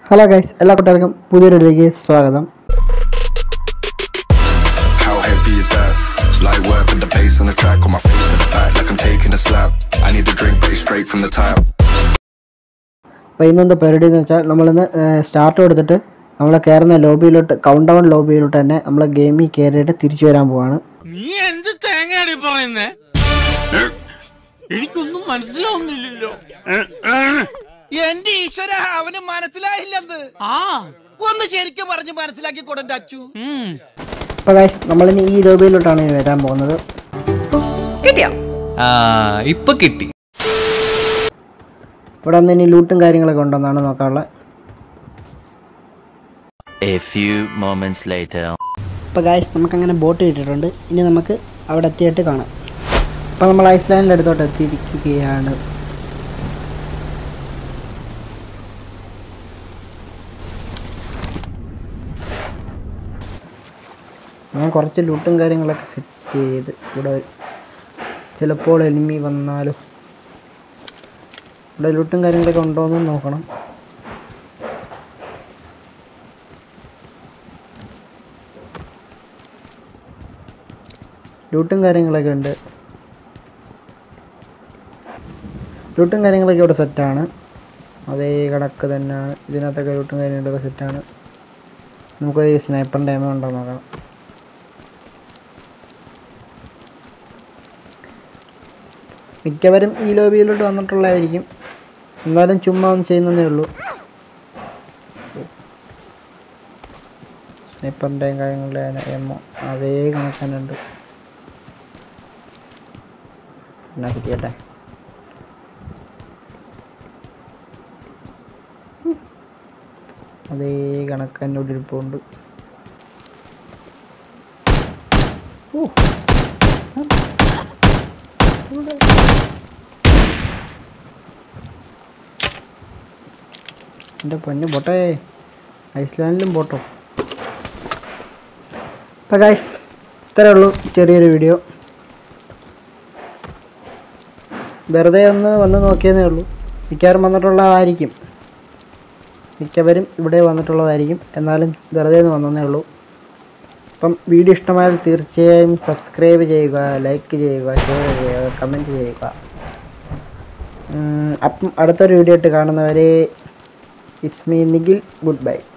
Hello guys എല്ലാ കൂട്ടുകാർക്കും പുതിയൊരു വീഡിയോയിലേക്ക് സ്വാഗതം How heavy is that? It's light work with the bass on the track, on my face to the back like I'm taking a slap. I need a drink, but it's straight from the tap. അപ്പോൾ ഇന്നെന്താ പരിപാടി എന്ന് വെച്ചാൽ നമ്മളിന്ന് start കൊടുത്തിട്ട് നമ്മൾ കയറുന്ന ലോബിയിലോട്ട് count down ലോബിയിലോട്ട് തന്നെ നമ്മൾ ഗെയിമിൽ കയറിയിട്ട് തിരിച്ചു വരാൻ പോവാണ് നീ എന്ത് തേങ്ങയാടി പറയുന്നേ എനിക്കൊന്നും മനസ്സിലാവുന്നില്ലല്ലോ എന്റെ ഈശ്വര അവന് മനസ്സിലായില്ലെന്ന് ആ ഒന്ന് ശരിക്കും പറഞ്ഞ് മനസ്സിലാക്കി കൊടുണ്ട അച്ചു ഉം. അപ്പോൾ ഗൈസ് നമ്മളിനി ഈ ലോബിയിലോട്ടാണ് ഇനി വരാൻ പോകുന്നത് ആ ഇപ്പൊ കിട്ടി ഇവിടെ നിന്ന് ഇനി ലൂട്ടും കാര്യങ്ങളൊക്കെ ഉണ്ടെന്നാണ് നോക്കാനുള്ളത് A few moments later. അപ്പോൾ ഗൈസ് നമുക്കങ്ങനെ ബോട്ട് കിട്ടിയിട്ടുണ്ട് ഇനി നമുക്ക് അവിടെ എത്തിയിട്ട് കാണാം അപ്പോൾ നമ്മൾ ഐസ്ലാൻഡിൻ്റെ അടുത്തോട്ട് എത്തിയിരിക്കുകയാണ് ഞാൻ കുറച്ച് ലൂട്ടും കാര്യങ്ങളൊക്കെ സെറ്റ് ചെയ്ത് ഇവിടെ ചിലപ്പോൾ എനിമി വന്നാലോ ഇവിടെ ലൂട്ടും കാര്യങ്ങളൊക്കെ ഉണ്ടോ എന്ന് നോക്കണം ലൂട്ടും കാര്യങ്ങളൊക്കെ ഉണ്ട് ലൂട്ടും കാര്യങ്ങളൊക്കെ ഇവിടെ സെറ്റാണ് അതേ കണക്ക് തന്നെയാണ് ഇതിനകത്തൊക്കെ ലൂട്ടും കാര്യങ്ങളൊക്കെ സെറ്റാണ് നമുക്ക് ഈ സ്നൈപ്പറിൻ്റെ എമ ഉണ്ടോ നോക്കാം മിക്കവരും ഈ ലോബിയിലോട്ട് വന്നിട്ടുള്ളതായിരിക്കും എന്നാലും ചുമ്മാ ഒന്ന് ചെയ്യുന്നതേ ഉള്ളൂ സ്നൈപ്പറിൻ്റെയും കാര്യങ്ങളുടെയും എമോ അതേ കണക്ക് തന്നെ ഉണ്ട് എന്നാ കിട്ടിയട്ടെ അതേ കണക്ക് തന്നെ ഇവിടെ ഇരിപ്പുണ്ട് ഓ. എൻ്റെ പൊന്ന് പോട്ടെ ഐസ്ലാൻഡിലും പോട്ടോ അപ്പം ഗൈസ് ഇത്രയേ ഉള്ളൂ ചെറിയൊരു വീഡിയോ വെറുതെ ഒന്ന് വന്ന് നോക്കിയതേ ഉള്ളൂ മിക്കവാറും വന്നിട്ടുള്ളതായിരിക്കും മിക്കവരും ഇവിടെ വന്നിട്ടുള്ളതായിരിക്കും എന്നാലും വെറുതെ ഒന്ന് വന്നതേ ഉള്ളൂ അപ്പം വീഡിയോ ഇഷ്ടമായാൽ തീർച്ചയായും സബ്സ്ക്രൈബ് ചെയ്യുക ലൈക്ക് ചെയ്യുക ഷെയർ ചെയ്യുക കമൻറ്റ് ചെയ്യുക ഉം, അപ്പം അടുത്തൊരു വീഡിയോ ആയിട്ട് കാണുന്നവരെ it's me Nikhil good bye